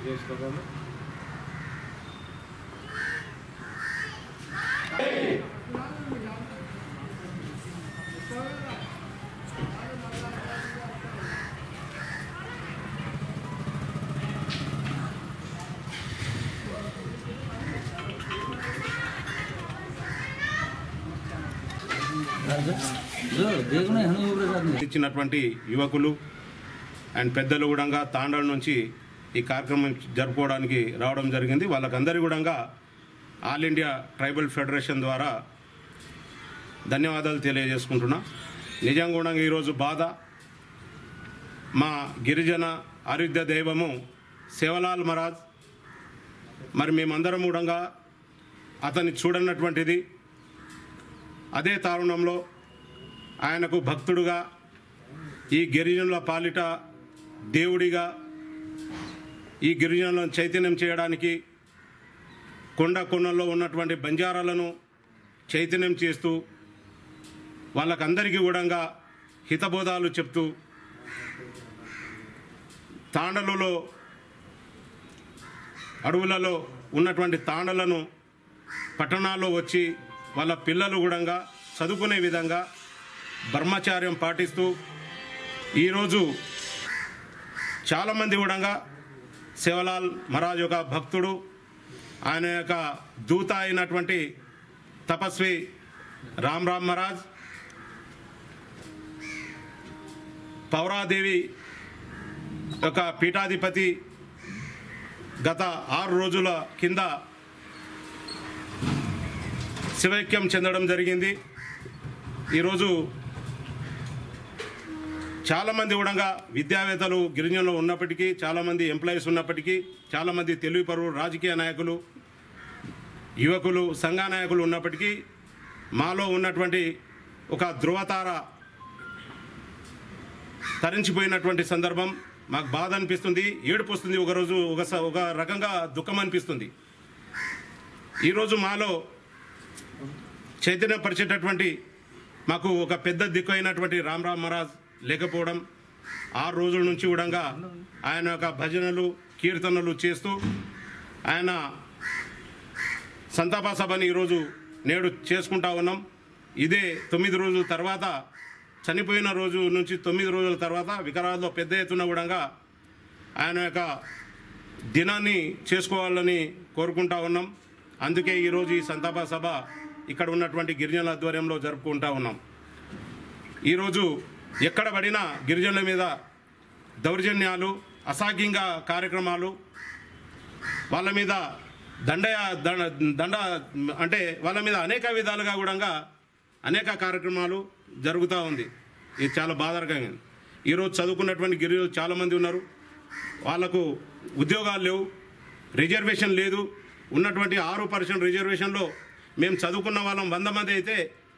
చేసుకోగలరు ఇచ్చినటువంటి యువకులు అండ్ పెద్దలు కూడా తాండల నుంచి ఈ కార్యక్రమం జరుపుకోవడానికి రావడం జరిగింది వాళ్ళకందరి కూడా ఆల్ ఇండియా ట్రైబల్ ఫెడరేషన్ ద్వారా ధన్యవాదాలు తెలియజేసుకుంటున్నా నిజంగా కూడా ఈరోజు బాధ మా గిరిజన ఆరుద్య దైవము శివలాల్ మహారాజ్ మరి మేమందరం కూడా అతన్ని చూడనటువంటిది అదే తరుణంలో ఆయనకు భక్తుడుగా ఈ గిరిజనుల పాలిట దేవుడిగా ఈ గిరిజనులను చైతన్యం చేయడానికి కొండ కొనల్లో ఉన్నటువంటి బంజారాలను చైతన్యం చేస్తూ వాళ్ళకందరికీ కూడా హితబోధాలు చెప్తూ తాండలలో అడవులలో ఉన్నటువంటి తాండలను పట్టణాల్లో వచ్చి వాళ్ళ పిల్లలు కూడా చదువుకునే విధంగా బ్రహ్మచార్యం పాటిస్తూ ఈరోజు చాలామంది కూడా శివలాల్ మహారాజ్ యొక్క భక్తుడు ఆయన యొక్క దూత అయినటువంటి తపస్వి రామ్ రామ్ మహారాజ్ పౌరాదేవి యొక్క పీఠాధిపతి గత ఆరు రోజుల కింద శివైక్యం చెందడం జరిగింది ఈరోజు చాలామంది కూడా విద్యావేత్తలు గిరిజనులు ఉన్నప్పటికీ చాలామంది ఎంప్లాయీస్ ఉన్నప్పటికీ చాలామంది తెలివి పరువు రాజకీయ నాయకులు యువకులు సంఘ నాయకులు ఉన్నప్పటికీ మాలో ఉన్నటువంటి ఒక ధృవతార తరించిపోయినటువంటి సందర్భం మాకు బాధ అనిపిస్తుంది ఏడుపు వస్తుంది ఒకరోజు ఒక స- ఒక రకంగా దుఃఖం అనిపిస్తుంది ఈరోజు మాలో చైతన్యపరిచేటటువంటి మాకు ఒక పెద్ద దిక్కు అయినటువంటి రామ్ రామ్ మహారాజ్ లేకపోవడం ఆరు రోజుల నుంచి కూడా ఆయన యొక్క భజనలు కీర్తనలు చేస్తూ ఆయన సంతాప సభని ఈరోజు నేడు చేసుకుంటా ఉన్నాం ఇదే తొమ్మిది రోజుల తర్వాత చనిపోయిన రోజు నుంచి తొమ్మిది రోజుల తర్వాత వికరాల్లో పెద్ద ఎత్తున కూడా ఆయన యొక్క దినాన్ని చేసుకోవాలని కోరుకుంటా ఉన్నాం అందుకే ఈరోజు ఈ సంతాప సభ ఇక్కడ ఉన్నటువంటి గిరిజనుల ఆధ్వర్యంలో జరుపుకుంటా ఉన్నాం ఈరోజు ఎక్కడ పడినా గిరిజనుల మీద దౌర్జన్యాలు అసాధ్యంగా కార్యక్రమాలు వాళ్ళ మీద దండ దండ దండ అంటే వాళ్ళ మీద అనేక విధాలుగా కూడా అనేక కార్యక్రమాలు జరుగుతూ ఉంది ఇది చాలా బాధాకరంగా ఈరోజు చదువుకున్నటువంటి గిరిజనులు చాలామంది ఉన్నారు వాళ్ళకు ఉద్యోగాలు లేవు రిజర్వేషన్ లేదు ఉన్నటువంటి ఆరు పర్సెంట్ రిజర్వేషన్లో మేము చదువుకున్న వాళ్ళం వంద మంది అయితే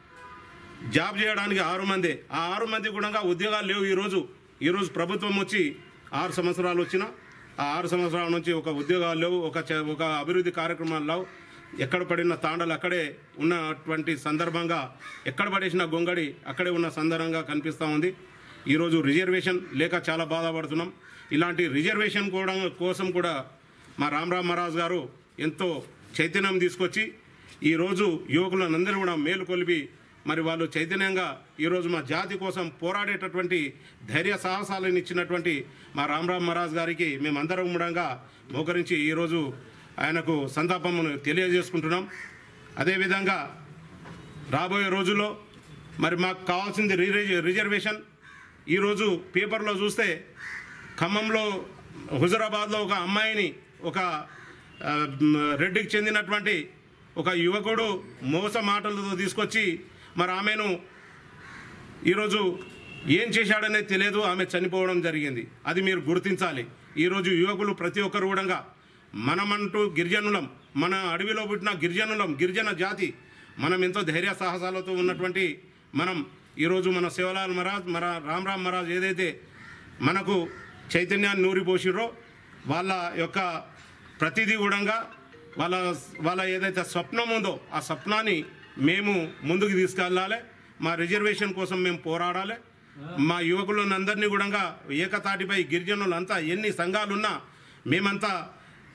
జాబ్ చేయడానికి ఆరు మంది ఆ ఆరు మంది కూడా ఉద్యోగాలు లేవు ఈరోజు ఈరోజు ప్రభుత్వం వచ్చి ఆరు సంవత్సరాలు వచ్చిన ఆ ఆరు సంవత్సరాల నుంచి ఒక ఉద్యోగాలు లేవు ఒక చ- ఒక అభివృద్ధి కార్యక్రమాలు లేవు ఎక్కడ పడిన తాండలు అక్కడే ఉన్నటువంటి సందర్భంగా ఎక్కడ పడేసిన గొంగడి అక్కడే ఉన్న సందర్భంగా కనిపిస్తూ ఉంది ఈరోజు రిజర్వేషన్ లేక చాలా బాధపడుతున్నాం ఇలాంటి రిజర్వేషన్ కూడా కోసం కూడా మా రామరామ్ మహారాజ్ గారు ఎంతో చైతన్యం తీసుకొచ్చి ఈరోజు యువకులందరూ కూడా మేలుకొలిపి మరి వాళ్ళు చైతన్యంగా ఈరోజు మా జాతి కోసం పోరాడేటటువంటి ధైర్య సాహసాలను ఇచ్చినటువంటి మా రామరామ్ మహారాజ్ గారికి మేమందరం కూడా మోకరించి ఈరోజు ఆయనకు సంతాపమును తెలియజేసుకుంటున్నాం అదేవిధంగా రాబోయే రోజుల్లో మరి మాకు కావాల్సింది రి- రిజర్వేషన్ ఈరోజు పేపర్లో చూస్తే ఖమ్మంలో హుజరాబాద్లో ఒక అమ్మాయిని ఒక ఆ, మ్, రెడ్డికి చెందినటువంటి ఒక యువకుడు మోస మాటలతో తీసుకొచ్చి మరి ఆమెను ఈరోజు ఏం చేశాడనేది తెలియదు ఆమె చనిపోవడం జరిగింది అది మీరు గుర్తించాలి ఈరోజు యువకులు ప్రతి ఒక్కరు కూడా మనమంటూ గిరిజనులం మన అడవిలో పుట్టిన గిరిజనులం గిరిజన జాతి మనం ఎంతో ధైర్య సాహసాలతో ఉన్నటువంటి మనం ఈరోజు మన శివలాల్ మహారాజ్ మన రామ్ రామ్ మహారాజ్ ఏదైతే మనకు చైతన్యాన్ని నూరిపోసిరో వాళ్ళ యొక్క ప్రతిదీ కూడా వాళ్ళ వాళ్ళ ఏదైతే స్వప్నం ఉందో ఆ స్వప్నాన్ని మేము ముందుకు తీసుకెళ్ళాలి మా రిజర్వేషన్ కోసం మేము పోరాడాలి మా యువకులందరినీ కూడా ఏకతాటిపై గిరిజనులంతా ఎన్ని సంఘాలున్నా మేమంతా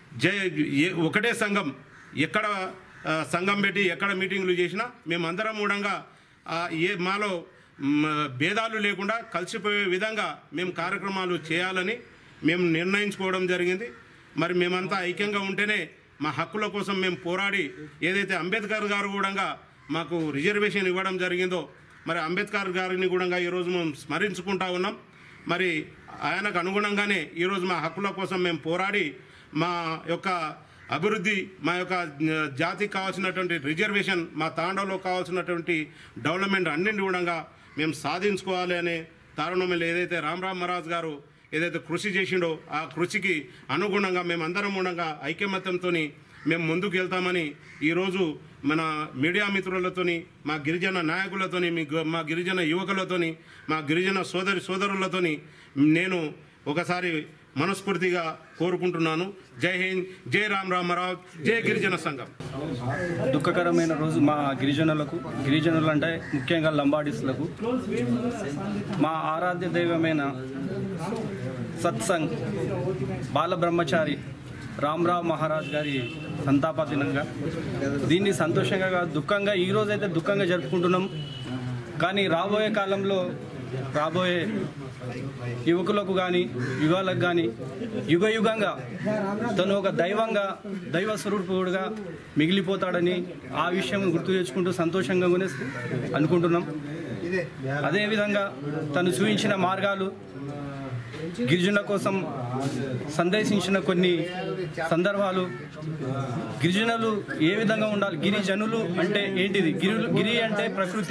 జై ఏ- ఒకటే సంఘం ఎక్కడ ఆ, సంఘం పెట్టి ఎక్కడ మీటింగ్లు చేసినా మేమందరం మూడంగా ఆ, ఏ మాలో మ్, భేదాలు లేకుండా కలిసిపోయే విధంగా మేము కార్యక్రమాలు చేయాలని మేము నిర్ణయించుకోవడం జరిగింది మరి మేమంతా ఐక్యంగా ఉంటేనే మా హక్కుల కోసం మేము పోరాడి ఏదైతే అంబేద్కర్ గారు కూడా మాకు రిజర్వేషన్ ఇవ్వడం జరిగిందో మరి అంబేద్కర్ గారిని కూడా ఈరోజు మేము స్మరించుకుంటా ఉన్నాం మరి ఆయనకు అనుగుణంగానే ఈరోజు మా హక్కుల కోసం మేము పోరాడి మా యొక్క అభివృద్ధి మా యొక్క ఆ, జాతికి కావాల్సినటువంటి రిజర్వేషన్ మా తాండవలో కావాల్సినటువంటి డెవలప్మెంట్ అన్నింటి కూడా మేము సాధించుకోవాలి అనే తరుణంలో ఏదైతే రామ్ రామ్ మహారాజ్ గారు ఏదైతే కృషి చేసిండో ఆ కృషికి అనుగుణంగా మేము అందరం ఉండగా ఐకమత్యంతో మేము ముందుకు వెళ్తామని ఈరోజు మన మీడియా మిత్రులతోని మా గిరిజన నాయకులతోని మీ గు- మా గిరిజన యువకులతోని మా గిరిజన సోదరి సోదరులతోని నేను ఒకసారి మనస్ఫూర్తిగా కోరుకుంటున్నాను జై హింద్ జై రామ్ రామారావు జై గిరిజన సంఘం దుఃఖకరమైన రోజు మా గిరిజనులకు గిరిజనులు అంటే ముఖ్యంగా లంబాడీస్లకు మా ఆరాధ్య దైవమైన సత్సంగ్ బాలబ్రహ్మచారి రామ్రావ్ మహారాజ్ గారి సంతాప దినంగా దీన్ని సంతోషంగా కాదు, దుఃఖంగా ఈ రోజైతే దుఃఖంగా జరుపుకుంటున్నాం కానీ రాబోయే కాలంలో రాబోయే యువకులకు కానీ యుగాలకు కానీ యుగ యుగంగా తను ఒక దైవంగా దైవ స్వరూపుడుగా మిగిలిపోతాడని ఆ విషయం గుర్తు తెచ్చుకుంటూ సంతోషంగా కూడా అనుకుంటున్నాం అదేవిధంగా తను చూపించిన మార్గాలు గిరిజనుల కోసం సందేశించిన కొన్ని సందర్భాలు గిరిజనులు ఏ విధంగా ఉండాలి గిరిజనులు అంటే ఏంటిది గిరి గిరి అంటే ప్రకృతి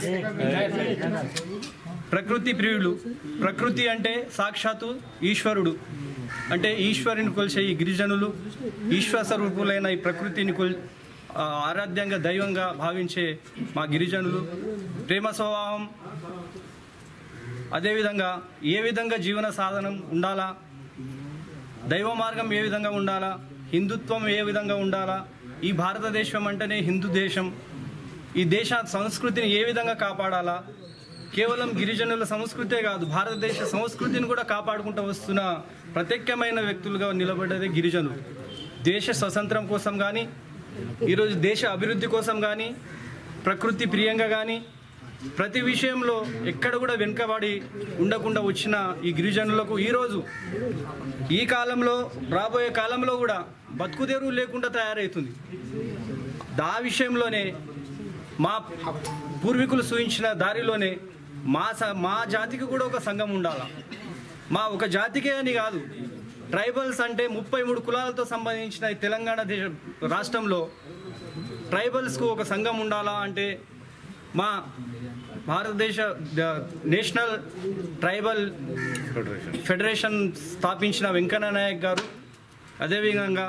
ప్రకృతి ప్రియులు ప్రకృతి అంటే సాక్షాత్తు ఈశ్వరుడు అంటే ఈశ్వరుని కొలిసే ఈ గిరిజనులు ఈశ్వర స్వరూపులైన ఈ ప్రకృతిని కొల్ ఆ, ఆరాధ్యంగా దైవంగా భావించే మా గిరిజనులు ప్రేమ స్వభావం అదేవిధంగా ఏ విధంగా జీవన సాధనం ఉండాలా దైవ మార్గం ఏ విధంగా ఉండాలా హిందుత్వం ఏ విధంగా ఉండాలా ఈ భారతదేశం అంటేనే హిందూ దేశం ఈ దేశ సంస్కృతిని ఏ విధంగా కాపాడాలా కేవలం గిరిజనుల సంస్కృతే కాదు భారతదేశ సంస్కృతిని కూడా కాపాడుకుంటూ వస్తున్న ప్రత్యేకమైన వ్యక్తులుగా నిలబడ్డదే గిరిజనులు దేశ స్వతంత్రం కోసం కానీ ఈరోజు దేశ అభివృద్ధి కోసం కానీ ప్రకృతి ప్రియంగా కానీ ప్రతి విషయంలో ఎక్కడ కూడా వెనుకబడి ఉండకుండా వచ్చిన ఈ గిరిజనులకు ఈరోజు ఈ కాలంలో రాబోయే కాలంలో కూడా బతుకుదెరువు లేకుండా తయారవుతుంది దా విషయంలోనే మా పూర్వీకులు సూచించిన దారిలోనే మా స- మా జాతికి కూడా ఒక సంఘం ఉండాలి మా ఒక జాతికే అని కాదు ట్రైబల్స్ అంటే ముప్పై మూడు కులాలతో సంబంధించిన ఈ తెలంగాణ దేశ రాష్ట్రంలో ట్రైబల్స్కు ఒక సంఘం ఉండాలా అంటే మా భారతదేశ ద- నేషనల్ ట్రైబల్ ఫెడరేషన్ స్థాపించిన వెంకన్న నాయక్ గారు అదేవిధంగా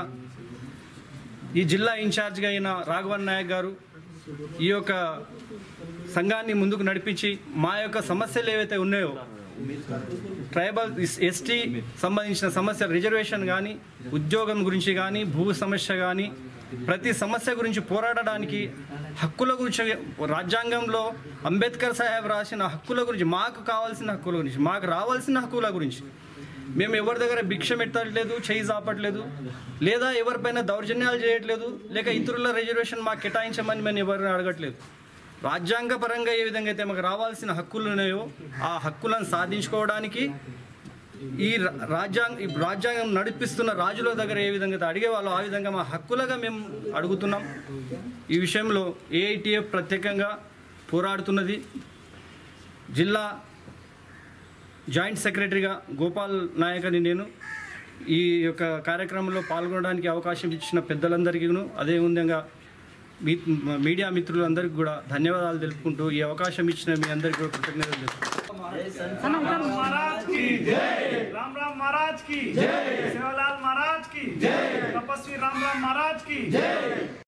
ఈ జిల్లా ఇన్ఛార్జ్గా అయిన రాఘవన్ నాయక్ గారు ఈ యొక్క సంఘాన్ని ముందుకు నడిపించి మా యొక్క సమస్యలు ఏవైతే ఉన్నాయో ట్రైబల్ ఎస్టీ సంబంధించిన సమస్య రిజర్వేషన్ కానీ ఉద్యోగం గురించి కానీ భూ సమస్య కానీ ప్రతి సమస్య గురించి పోరాడడానికి హక్కుల గురించి రాజ్యాంగంలో అంబేద్కర్ సాహెబ్ రాసిన హక్కుల గురించి మాకు కావాల్సిన హక్కుల గురించి మాకు రావాల్సిన హక్కుల గురించి మేము ఎవరి దగ్గర భిక్ష పెట్టట్లేదు చేయి చాపట్లేదు లేదా ఎవరిపైన దౌర్జన్యాలు చేయట్లేదు లేక ఇతరుల రిజర్వేషన్ మాకు కేటాయించమని మేము ఎవరిని అడగట్లేదు రాజ్యాంగ పరంగా ఏ విధంగా అయితే మాకు రావాల్సిన హక్కులు ఉన్నాయో ఆ హక్కులను సాధించుకోవడానికి ఈ రా- రాజ్యాంగ ఈ రాజ్యాంగం నడిపిస్తున్న రాజుల దగ్గర ఏ విధంగా అయితే అడిగేవాళ్ళో ఆ విధంగా మా హక్కులుగా మేము అడుగుతున్నాం ఈ విషయంలో ఏఐటిఎఫ్ ప్రత్యేకంగా పోరాడుతున్నది జిల్లా జాయింట్ సెక్రటరీగా గోపాల్ నాయక్ అని నేను ఈ యొక్క కార్యక్రమంలో పాల్గొనడానికి అవకాశం ఇచ్చిన పెద్దలందరికీను అదే విధంగా మీ మీడియా మిత్రులందరికీ కూడా ధన్యవాదాలు తెలుపుకుంటూ ఈ అవకాశం ఇచ్చిన మీ అందరికీ కూడా కృతజ్ఞతలు తెలుపుకుంటున్నాను महाराज की जय राम राम महाराज की जय सेवालाल महाराज की जय तपस्वी राम राम महाराज की जय